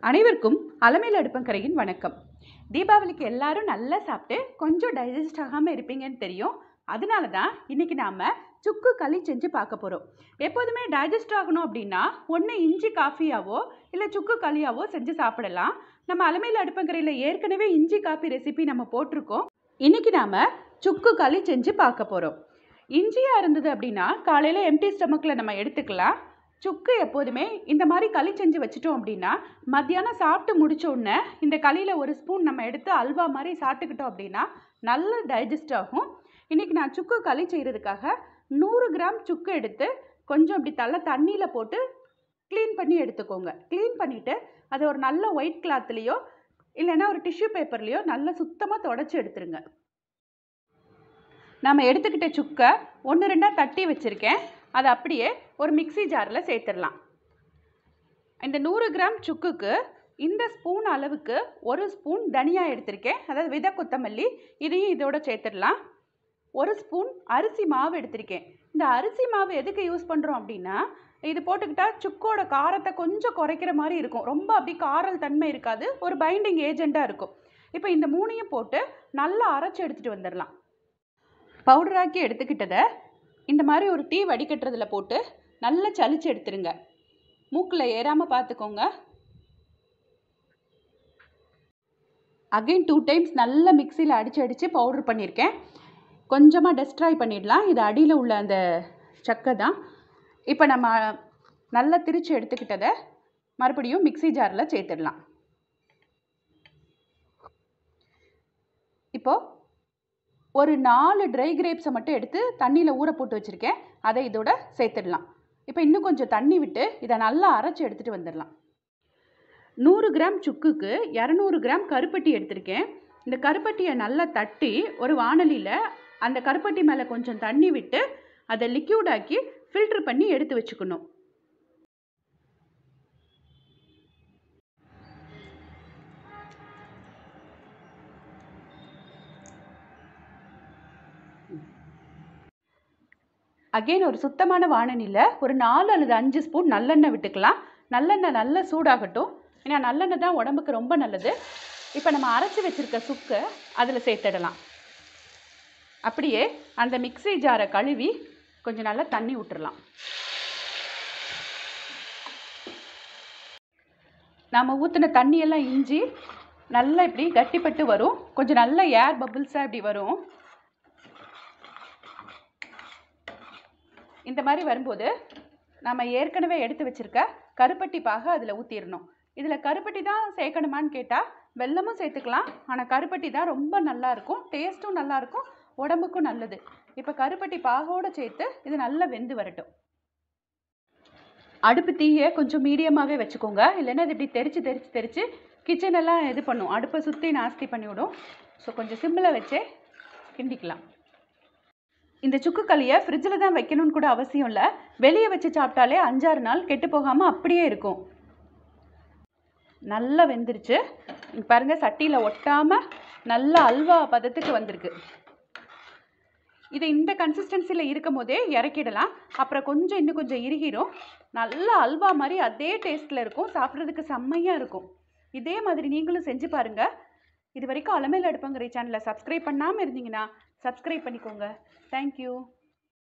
அனைவருக்கும் அலமேல் அடுப்பங்கரையின் வணக்கம் தீபாவளிக்கு எல்லாரும் நல்லா சாப்பிட்டு கொஞ்சம் டைஜஸ்ட் ஆகாமல் இருப்பீங்கன்னு தெரியும் அதனால தான் இன்னைக்கு நாம் சுக்கு களி செஞ்சு பார்க்க போகிறோம் எப்போதுமே டைஜஸ்ட் ஆகணும் அப்படின்னா ஒன்று இஞ்சி காஃபியாவோ இல்லை சுக்கு களியாவோ செஞ்சு சாப்பிடலாம் நம்ம அலமேல் அடுப்பங்கரையில் ஏற்கனவே இஞ்சி காஃபி ரெசிபி நம்ம போட்டிருக்கோம் இன்னைக்கு நாம் சுக்கு களி செஞ்சு பார்க்க போகிறோம் இஞ்சியாக இருந்தது அப்படின்னா காலையில் எம்டி ஸ்டமக்கில் நம்ம எடுத்துக்கலாம் சுக்கு எப்போதுமே இந்த மாதிரி களி செஞ்சு வச்சிட்டோம் அப்படின்னா மத்தியானம் சாப்பிட்டு முடிச்ச உடனே இந்த களியில் ஒரு ஸ்பூன் நம்ம எடுத்து அல்வா மாதிரி சாப்பிட்டுக்கிட்டோம் அப்படின்னா நல்ல டைஜஸ்ட் ஆகும் இன்றைக்கி நான் சுக்கு களி செய்கிறதுக்காக நூறு கிராம் சுக்கு எடுத்து கொஞ்சம் இப்படி தள்ள தண்ணியில் போட்டு க்ளீன் பண்ணி எடுத்துக்கோங்க க்ளீன் பண்ணிவிட்டு அதை ஒரு நல்ல ஒயிட் கிளாத்லேயோ இல்லைன்னா ஒரு டிஷ்யூ பேப்பர்லேயோ நல்லா சுத்தமாக தொடச்சி எடுத்துருங்க நம்ம எடுத்துக்கிட்ட சுக்கை ஒன்று ரெண்டாக தட்டி வச்சுருக்கேன் அதை அப்படியே ஒரு மிக்ஸி ஜாரில் சேர்த்துடலாம் இந்த நூறு கிராம் சுக்குக்கு இந்த ஸ்பூன் அளவுக்கு ஒரு ஸ்பூன் தனியா எடுத்திருக்கேன் அதாவது வித கொத்தமல்லி இதையும் இதோட சேர்த்துடலாம் ஒரு ஸ்பூன் அரிசி மாவு எடுத்திருக்கேன் இந்த அரிசி மாவு எதுக்கு யூஸ் பண்ணுறோம் அப்படின்னா இது போட்டுக்கிட்டா சுக்கோட காரத்தை கொஞ்சம் குறைக்கிற மாதிரி இருக்கும் ரொம்ப அப்படி காரல் தன்மை இருக்காது ஒரு பைண்டிங் ஏஜெண்ட்டாக இருக்கும் இப்போ இந்த மூணையும் போட்டு நல்லா அரைச்சி எடுத்துகிட்டு வந்துடலாம் பவுடராக்கி எடுத்துக்கிட்டதை இந்த மாதிரி ஒரு டீ வடிகட்டுறதுல போட்டு நல்லா சலிச்சு எடுத்துருங்க மூக்கில் ஏறாமல் பார்த்துக்கோங்க அகைன் டூ டைம்ஸ் நல்லா மிக்சியில் அடித்து அடித்து பவுடர் பண்ணியிருக்கேன் கொஞ்சமாக டெஸ்ட்ராய் பண்ணிடலாம் இது அடியில் உள்ள அந்த சக்கை தான் இப்போ நம்ம நல்லா திரிச்சு எடுத்துக்கிட்டதை மறுபடியும் மிக்ஸி ஜாரில் சேர்த்துடலாம் இப்போது ஒரு நாலு ட்ரை கிரேப்ஸை மட்டும் எடுத்து தண்ணியில் ஊற போட்டு வச்சுருக்கேன் அதை இதோட சேர்த்துடலாம் இப்போ இன்னும் கொஞ்சம் தண்ணி விட்டு இதை நல்லா அரைச்சி எடுத்துகிட்டு வந்துடலாம் நூறு கிராம் சுக்குக்கு இரநூறு கிராம் கருப்பட்டி எடுத்திருக்கேன் இந்த கருப்பட்டியை நல்லா தட்டி ஒரு வானலியில் அந்த கருப்பட்டி மேலே கொஞ்சம் தண்ணி விட்டு அதை லிக்யூடாக்கி ஃபில்ட்ரு பண்ணி எடுத்து வச்சுக்கணும் அகெயின் ஒரு சுத்தமான வானலியில் ஒரு நாலு அல்லது அஞ்சு ஸ்பூன் நல்லெண்ணெய் விட்டுக்கலாம் நல்லெண்ணெய் நல்லா சூடாகட்டும் ஏன்னா நல்லெண்ணெய் தான் உடம்புக்கு ரொம்ப நல்லது இப்போ நம்ம அரைச்சி வச்சுருக்க சுக்கை அதில் சேர்த்துடலாம் அப்படியே அந்த மிக்ஸி ஜாரை கழுவி கொஞ்சம் நல்லா தண்ணி விட்டுறலாம் நாம் ஊற்றின தண்ணியெல்லாம் இஞ்சி நல்லா இப்படி கட்டிப்பட்டு வரும் கொஞ்சம் நல்ல ஏர் பபிள்ஸாக இப்படி வரும் இந்த மாதிரி வரும்போது நம்ம ஏற்கனவே எடுத்து வச்சுருக்க கருப்பட்டி பாக அதில் ஊற்றிடணும் இதில் கருப்பட்டி தான் சேர்க்கணுமான்னு கேட்டால் வெல்லமும் சேர்த்துக்கலாம் ஆனால் கருப்பட்டி தான் ரொம்ப நல்லாயிருக்கும் டேஸ்ட்டும் நல்லாயிருக்கும் உடம்புக்கும் நல்லது இப்போ கருப்பட்டி பாகோடு சேர்த்து இது நல்லா வெந்து வரட்டும் அடுப்பு தீயை கொஞ்சம் மீடியமாகவே வச்சுக்கோங்க இல்லைன்னா இது இப்படி தெரித்து தெரித்து தெரித்து கிச்சனெல்லாம் இது பண்ணும் அடுப்பை சுற்றி நாஸ்தி பண்ணிவிடும் ஸோ கொஞ்சம் சிம்மில் வச்சே கிண்டிக்கலாம் இந்த சுக்கு களியை ஃப்ரிட்ஜில் தான் வைக்கணும்னு கூட அவசியம் இல்லை வெளியே வச்சு சாப்பிட்டாலே அஞ்சாறு நாள் கெட்டு போகாமல் அப்படியே இருக்கும் நல்லா வெந்துருச்சு இங்க பாருங்க சட்டியில் ஒட்டாமல் நல்லா அல்வா பதத்துக்கு வந்திருக்கு இது இந்த கன்சிஸ்டன்சியில் இருக்கும் போதே இறக்கிடலாம் அப்புறம் கொஞ்சம் இன்னும் கொஞ்சம் இறுகிரும் நல்லா அல்வா மாதிரி அதே டேஸ்ட்டில் இருக்கும் சாப்பிட்றதுக்கு செம்மையாக இருக்கும் இதே மாதிரி நீங்களும் செஞ்சு பாருங்கள் இது வரைக்கும் அலமேல் அடுப்பங்கிற சேனலை சப்ஸ்கிரைப் பண்ணாமல் இருந்தீங்கன்னா சப்ஸ்கிரைப் பண்ணிக்கோங்க தேங்க்யூ